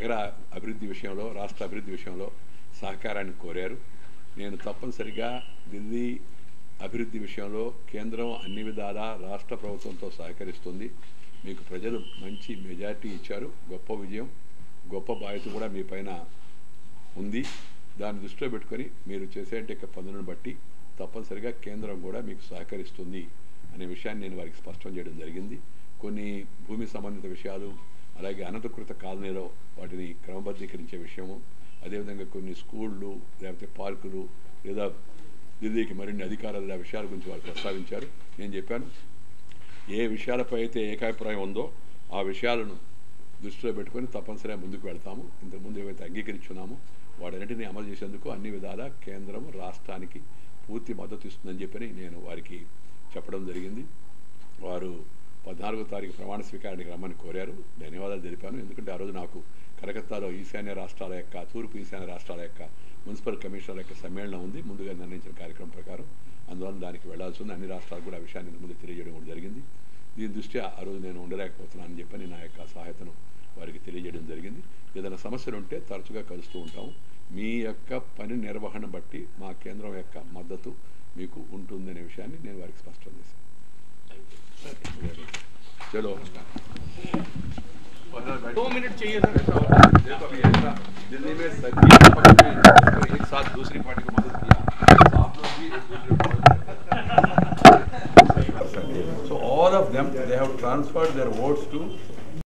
నగర అభివృద్ధి విషయంలో రాష్ట్ర అభివృద్ధి విషయంలో సహకారాన్ని కోరారు నేను తప్పనిసరిగా ఢిల్లీ అభివృద్ధి విషయంలో కేంద్రం అన్ని విధాల రాష్ట్ర ప్రభుత్వంతో సహకరిస్తుంది మీకు ప్రజలు మంచి మెజార్టీ ఇచ్చారు గొప్ప విజయం గొప్ప బాధ్యత కూడా మీ పైన ఉంది దాన్ని దృష్టిలో పెట్టుకొని మీరు చేసేట పనులను బట్టి తప్పనిసరిగా కేంద్రం కూడా మీకు సహకరిస్తుంది అనే విషయాన్ని నేను వారికి స్పష్టం చేయడం జరిగింది కొన్ని భూమి సంబంధిత విషయాలు అలాగే అనంతకృత కాలనీలో వాటిని క్రమబద్ధీకరించే విషయము అదేవిధంగా కొన్ని స్కూళ్ళు లేకపోతే పార్కులు లేదా ఢిల్లీకి మరిన్ని అధికారాలు ఆ విషయాల గురించి వారు ప్రస్తావించారు నేను చెప్పాను ఏ విషయాలపై అయితే ఏకాభిప్రాయం ఉందో ఆ విషయాలను దృష్టిలో పెట్టుకొని తప్పనిసరిగా ముందుకు వెళ్తాము ఇంతకుముందు ఏవైతే అంగీకరించున్నామో వాటన్నిటిని అమలు చేసేందుకు అన్ని విధాలా కేంద్రం రాష్ట్రానికి పూర్తి మద్దతు ఇస్తుందని చెప్పని నేను వారికి చెప్పడం జరిగింది వారు పద్నాలుగో తారీఖు ప్రమాణ స్వీకారానికి రమ్మని కోరారు ధన్యవాదాలు తెలిపాను ఎందుకంటే ఆ రోజు నాకు కలకత్తాలో ఈశాన్య రాష్ట్రాల యొక్క తూర్పు ఈశాన్య రాష్ట్రాల యొక్క మున్సిపల్ కమిషనర్ యొక్క సమ్మేళనం ఉంది ముందుగా నిర్ణయించిన కార్యక్రమం ప్రకారం అందువల్ల దానికి వెళ్లాల్సి ఉంది అన్ని రాష్ట్రాలు కూడా ఆ విషయాన్ని ముందు తెలియజేయడం కూడా జరిగింది దీని దృష్ట్యా ఆ రోజు నేను ఉండలేకపోతున్నానని చెప్పని నా యొక్క సహాయతను వారికి తెలియజేయడం జరిగింది ఏదైనా సమస్యలు ఉంటే తరచుగా కలుస్తూ ఉంటాము మీ యొక్క పని నిర్వహణ బట్టి మా కేంద్రం యొక్క మద్దతు మీకు ఉంటుందనే విషయాన్ని నేను వారికి స్పష్టం చేశాను చలో दो मिनट चाहिए सर ऐसा होगा देखो अभी ऐसा दिल्ली में सभी पक्ष में जिसको एक साथ दूसरी पार्टी को मदद किया तो आप लोग भी एक दूसरे को मदद So all of them, they have transferred their votes to